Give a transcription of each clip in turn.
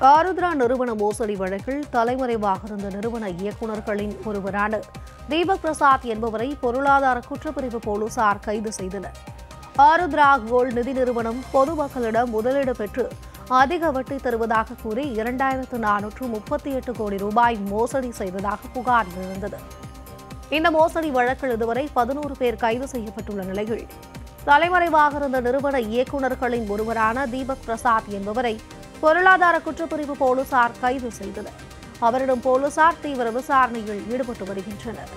ஆருத்ரா நிறுவன மோசடி வழக்கில் தலைமறைவாக இருந்த நிறுவன இயக்குநர்களின் ஒருவரான தீபக் பிரசாத் என்பவரை பொருளாதார குற்றப்பிரிவு போலீசார் கைது செய்தனர் ஆருத்ரா கோல்ட் நிதி நிறுவனம் பொதுமக்களிடம் முதலீடு பெற்று அதிக வட்டி தருவதாக கூறி இரண்டாயிரத்து நானூற்று முப்பத்தி எட்டு கோடி ரூபாய் மோசடி செய்ததாக புகார் எழுந்தது இந்த மோசடி வழக்கில் இதுவரை பதினோரு பேர் கைது செய்யப்பட்டுள்ள நிலையில் தலைமறைவாக இருந்த நிறுவன இயக்குநர்களின் ஒருவரான தீபக் பிரசாத் என்பவரை பொருளாதார குற்றப்பிரிவு போலீசார் கைது செய்தனர் அவரிடம் போலீசார் தீவிர விசாரணையில் ஈடுபட்டு வருகின்றனர்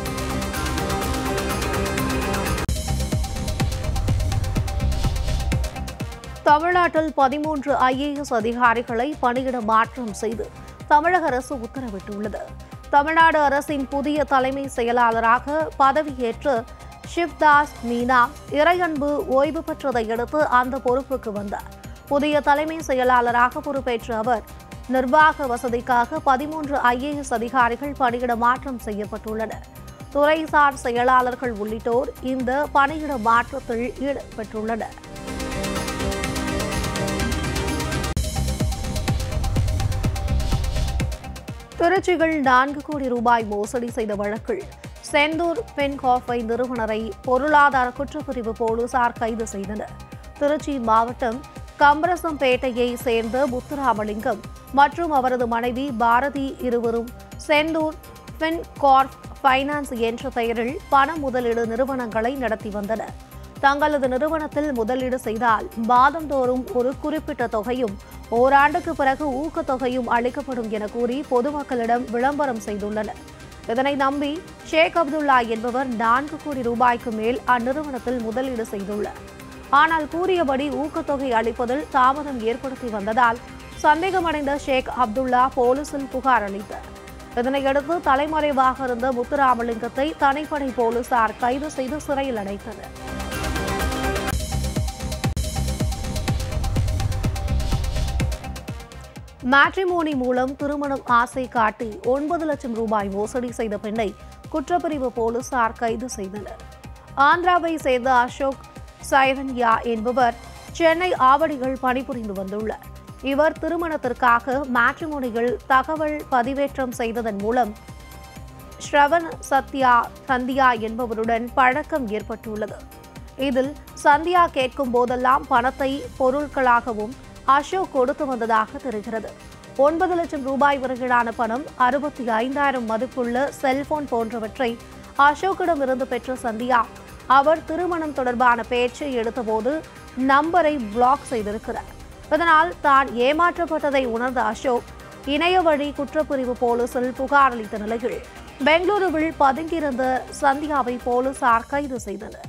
தமிழ்நாட்டில் பதிமூன்று ஐஏஎஸ் அதிகாரிகளை பணியிட மாற்றம் செய்து தமிழக அரசு உத்தரவிட்டுள்ளது தமிழ்நாடு அரசின் புதிய தலைமை செயலாளராக பதவியேற்று சிவ்தாஸ் மீனா இறையன்பு ஓய்வு பெற்றதை அடுத்து அந்த பொறுப்புக்கு வந்தார் புதிய தலைமை செயலாளராக பொறுப்பேற்ற அவர் நிர்வாக வசதிக்காக பதிமூன்று ஐஏஎஸ் அதிகாரிகள் பணியிட மாற்றம் செய்யப்பட்டுள்ளனர் துறைசார் செயலாளர்கள் உள்ளிட்டோர் இந்த பணியிட மாற்றத்தில் ஈடுபட்டுள்ளனர் திருச்சியில் நான்கு கோடி ரூபாய் மோசடி செய்த வழக்கில் செந்தூர் பென் காஃபை நிறுவனரை பொருளாதார குற்றப்பிரிவு போலீசார் கைது செய்தனர் திருச்சி மாவட்டம் கம்பரசம்பேட்டையை சேர்ந்த முத்துராமலிங்கம் மற்றும் அவரது மனைவி பாரதி இருவரும் செந்தூர் பென் கார்ப் ஃபைனான்ஸ் என்ற பெயரில் பண முதலீடு நிறுவனங்களை நடத்தி வந்தனர் தங்களது நிறுவனத்தில் முதலீடு செய்தால் மாதந்தோறும் ஒரு குறிப்பிட்ட தொகையும் ஓராண்டுக்கு பிறகு ஊக்கத்தொகையும் அளிக்கப்படும் என கூறி பொதுமக்களிடம் விளம்பரம் செய்துள்ளனர் இதனை நம்பி ஷேக் அப்துல்லா என்பவர் நான்கு கோடி ரூபாய்க்கு மேல் அந்நிறுவனத்தில் முதலீடு செய்துள்ளார் ஆனால் கூறியபடி ஊக்கத்தொகை அளிப்பதில் தாமதம் ஏற்படுத்தி வந்ததால் சந்தேகமடைந்த ஷேக் அப்துல்லா போலீசில் புகார் அளித்தார் இதனையடுத்து தலைமறைவாக இருந்த முத்துராமலிங்கத்தை தனிப்படை போலீசார் கைது செய்து சிறையில் அடைத்தனர் மேட்ரிமோனி மூலம் திருமணம் ஆசை காட்டி ஒன்பது லட்சம் ரூபாய் மோசடி செய்த பெண்ணை குற்றப்பிரிவு போலீசார் கைது செய்தனர் ஆந்திராவை சேர்ந்த அசோக் சைரன்யா என்பவர் சென்னை ஆவடிகள் பணிபுரிந்து வந்துள்ளார் இவர் திருமணத்திற்காக மேட்ரிமோனியில் தகவல் பதிவேற்றம் செய்ததன் மூலம் ஸ்ரவன் சத்யா சந்தியா என்பவருடன் பழக்கம் ஏற்பட்டுள்ளது இதில் சந்தியா கேட்கும் போதெல்லாம் பணத்தை பொருட்களாகவும் அசோக் கொடுத்து வந்ததாக தெரிகிறது ஒன்பது லட்சம் ரூபாய் வரையிலான பணம் அறுபத்தி ஐந்தாயிரம் மதிப்புள்ள செல்போன் போன்றவற்றை அசோக்கிடமிருந்து பெற்ற சந்தியா அவர் திருமணம் தொடர்பான பேச்சை எடுத்தபோது நம்பரை பிளாக் செய்திருக்கிறார் இதனால் தான் ஏமாற்றப்பட்டதை உணர்ந்த அசோக் இணைய வழி குற்றப்பிரிவு போலீசில் புகார் அளித்த நிலையில் பெங்களூருவில் பதுங்கியிருந்த சந்தியாவை போலீசார் கைது செய்தனர்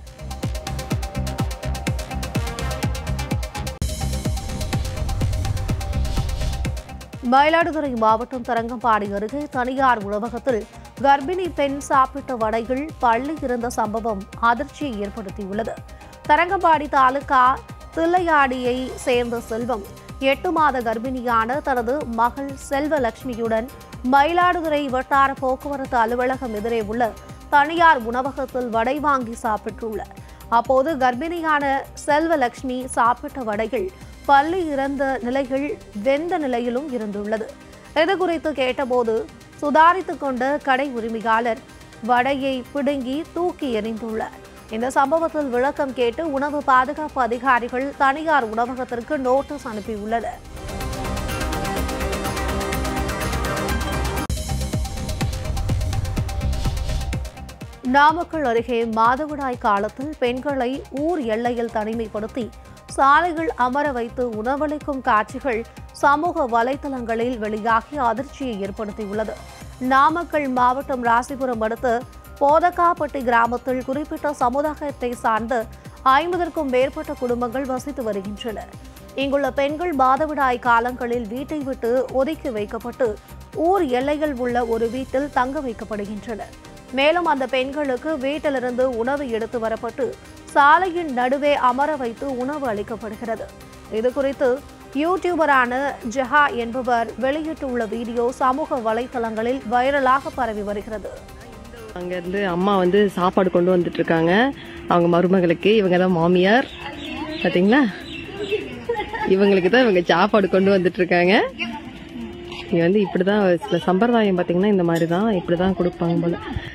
மயிலாடுதுறை மாவட்டம் தரங்கம்பாடி அருகே தனியார் உணவகத்தில் கர்ப்பிணி பெண் சாப்பிட்ட வடைகள் பள்ளி இருந்த சம்பவம் அதிர்ச்சியை ஏற்படுத்தியுள்ளது தரங்கம்பாடி தாலுகா தில்லையாடியை சேர்ந்த செல்வம் எட்டு மாத கர்ப்பிணியான தனது மகள் செல்வலட்சுமியுடன் மயிலாடுதுறை வட்டார போக்குவரத்து அலுவலகம் எதிரே உள்ள தனியார் உணவகத்தில் வடை வாங்கி சாப்பிட்டுள்ளார் அப்போது கர்ப்பிணியான செல்வலட்சுமி சாப்பிட்ட வடைகள் பள்ளி இறந்த நிலையில் வெந்த நிலையிலும் இருந்துள்ளது இது குறித்து கேட்டபோது சுதாரித்துக் கொண்ட கடை உரிமையாளர் வடையை பிடுங்கி தூக்கி எறிந்துள்ளார் இந்த சம்பவத்தில் விளக்கம் கேட்டு உணவு பாதுகாப்பு அதிகாரிகள் தனியார் உணவகத்திற்கு நோட்டீஸ் அனுப்பியுள்ளனர் நாமக்கல் அருகே மாதவிடாய் காலத்தில் பெண்களை ஊர் எல்லையில் தனிமைப்படுத்தி சாலைகள் அமர வைத்து உணவளிக்கும் காட்சிகள் சமூக வலைதளங்களில் வெளியாகி அதிர்ச்சியை ஏற்படுத்தியுள்ளது நாமக்கல் மாவட்டம் ராசிபுரம் அடுத்த போதக்காப்பட்டி கிராமத்தில் குறிப்பிட்ட சமுதாயத்தை சார்ந்த ஐம்பதற்கும் மேற்பட்ட குடும்பங்கள் வசித்து வருகின்றன இங்குள்ள பெண்கள் மாதவிடாய் காலங்களில் வீட்டை விட்டு ஒதுக்கி வைக்கப்பட்டு ஊர் எல்லையில் உள்ள ஒரு வீட்டில் தங்க வைக்கப்படுகின்றனர் மேலும் அந்த பெண்களுக்கு வீட்டிலிருந்து உணவு எடுத்து வரப்பட்டு சாலையின் நடுவே அமர வைத்து உணவு அளிக்கப்படுகிறது இது குறித்து யூடியூபரான ஜஹா என்பவர் வெளியிட்டுள்ள வீடியோ சமூக வலைதளங்களில் வைரலாக பரவி வருகிறது அங்கேருந்து அம்மா வந்து சாப்பாடு கொண்டு வந்துட்டு இருக்காங்க அவங்க மருமகளுக்கு இவங்க தான் மாமியார் பார்த்தீங்களா இவங்களுக்கு தான் இவங்க சாப்பாடு கொண்டு வந்துட்டு இருக்காங்க இங்கே வந்து இப்படி தான் சில சம்பிரதாயம் பார்த்தீங்கன்னா இந்த மாதிரி தான் இப்படி தான் கொடுப்பாங்க போல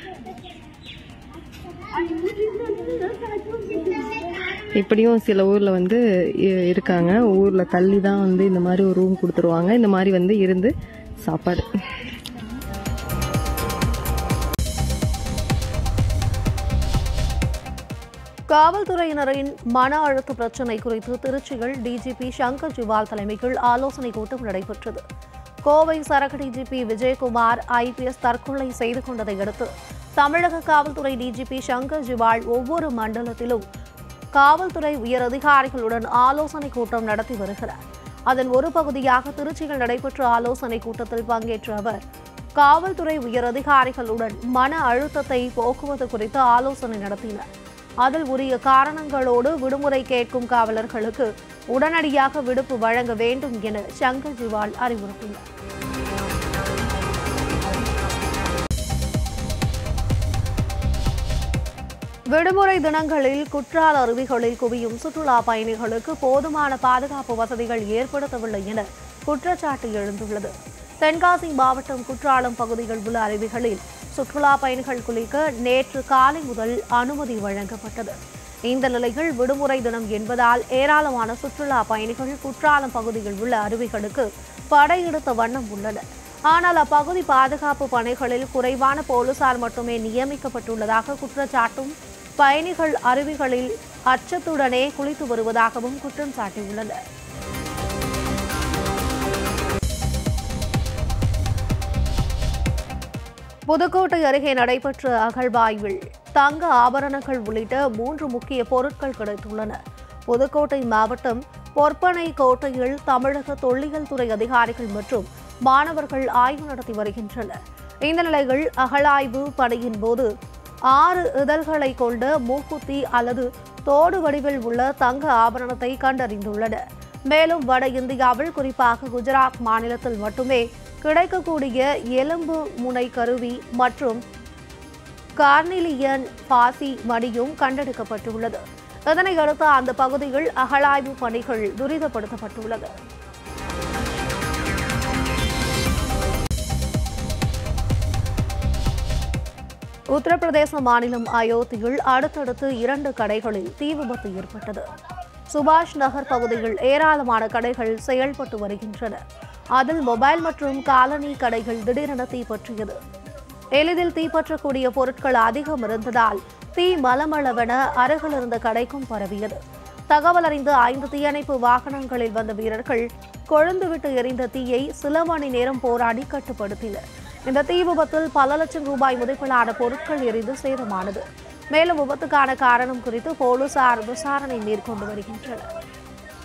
இப்படியும் சில ஊரில் வந்து இ- இருக்காங்க ஊரில் தள்ளி தான் வந்து இந்த மாதிரி ஒரு ரூம் கொடுத்துருவாங்க இந்த மாதிரி வந்து இருந்து சாப்பாடு காவல்துறையினரின் மன அழுத்த பிரச்சினை குறித்து திருச்சியில் டிஜிபி சங்கர் ஜிவால் தலைமையில் ஆலோசனை கூட்டம் நடைபெற்றது கோவை சரக டிஜிபி விஜயகுமார் ஐபிஎஸ் தற்கொலை செய்து கொண்டதை அடுத்து தமிழக காவல்துறை டிஜிபி சங்கர் ஜிவால் ஒவ்வொரு மண்டலத்திலும் காவல்துறை உயரதிகாரிகளுடன் ஆலோசனை கூட்டம் நடத்தி வருகிறார் அதன் ஒரு பகுதியாக திருச்சியில் நடைபெற்ற ஆலோசனை கூட்டத்தில் பங்கேற்ற அவர் காவல்துறை உயரதிகாரிகளுடன் மன அழுத்தத்தை போக்குவது குறித்து ஆலோசனை நடத்தினர் அதில் உரிய காரணங்களோடு விடுமுறை கேட்கும் காவலர்களுக்கு உடனடியாக விடுப்பு வழங்க வேண்டும் என சங்கர் ஜிவால் அறிவுறுத்தினார் விடுமுறை தினங்களில் குற்றால அருவிகளில் குவியும் சுற்றுலா பயணிகளுக்கு போதுமான பாதுகாப்பு வசதிகள் ஏற்படுத்தவில்லை என குற்றச்சாட்டு எழுந்துள்ளது தென்காசி மாவட்டம் குற்றாலம் பகுதியில் உள்ள அருவிகளில் சுற்றுலா பயணிகள் குளிக்க நேற்று காலை முதல் அனுமதி வழங்கப்பட்டது இந்த நிலையில் விடுமுறை தினம் என்பதால் ஏராளமான சுற்றுலா பயணிகள் குற்றாலம் பகுதியில் உள்ள அருவிகளுக்கு படையெடுத்த வண்ணம் உள்ளனர் ஆனால் அப்பகுதி பாதுகாப்பு பணிகளில் குறைவான போலீசார் மட்டுமே நியமிக்கப்பட்டுள்ளதாக குற்றச்சாட்டும் பயணிகள் அருவிகளில் அச்சத்துடனே குளித்து வருவதாகவும் குற்றம் சாட்டியுள்ளனர் புதுக்கோட்டை அருகே நடைபெற்ற அகழ்வாய்வில் தங்க ஆபரணங்கள் உள்ளிட்ட மூன்று முக்கிய பொருட்கள் கிடைத்துள்ளன புதுக்கோட்டை மாவட்டம் பொற்பனை கோட்டையில் தமிழக தொல்லியல் துறை அதிகாரிகள் மற்றும் மாணவர்கள் ஆய்வு நடத்தி வருகின்றனர் இந்த நிலையில் அகழாய்வு பணியின் போது ஆறு இதழ்களை கொண்ட மூக்குத்தி அல்லது தோடு வடிவில் உள்ள தங்க ஆபரணத்தை கண்டறிந்துள்ளனர் மேலும் வட இந்தியாவில் குறிப்பாக குஜராத் மாநிலத்தில் மட்டுமே கிடைக்கக்கூடிய எலும்பு முனை கருவி மற்றும் கார்னிலியன் பாசி மடியும் கண்டெடுக்கப்பட்டுள்ளது இதனை அடுத்து அந்த பகுதியில் அகழாய்வு பணிகள் துரிதப்படுத்தப்பட்டுள்ளது உத்தரப்பிரதேச மாநிலம் அயோத்தியில் அடுத்தடுத்து இரண்டு கடைகளில் தீ விபத்து ஏற்பட்டது சுபாஷ் நகர் பகுதியில் ஏராளமான கடைகள் செயல்பட்டு வருகின்றன அதில் மொபைல் மற்றும் காலனி கடைகள் திடீரென தீப்பற்றியது எளிதில் தீப்பற்றக்கூடிய பொருட்கள் அதிகம் இருந்ததால் தீ மலமளவென அருகில் இருந்த கடைக்கும் பரவியது தகவல் அறிந்து ஐந்து தீயணைப்பு வாகனங்களில் வந்த வீரர்கள் கொழுந்துவிட்டு எரிந்த தீயை சில மணி நேரம் போராடி கட்டுப்படுத்தினர் இந்த தீ விபத்தில் பல லட்சம் ரூபாய் மதிப்பிலான பொருட்கள் எரிந்து சேதமானது மேலும் விபத்துக்கான காரணம் குறித்து போலீசார் விசாரணை மேற்கொண்டு வருகின்றனர்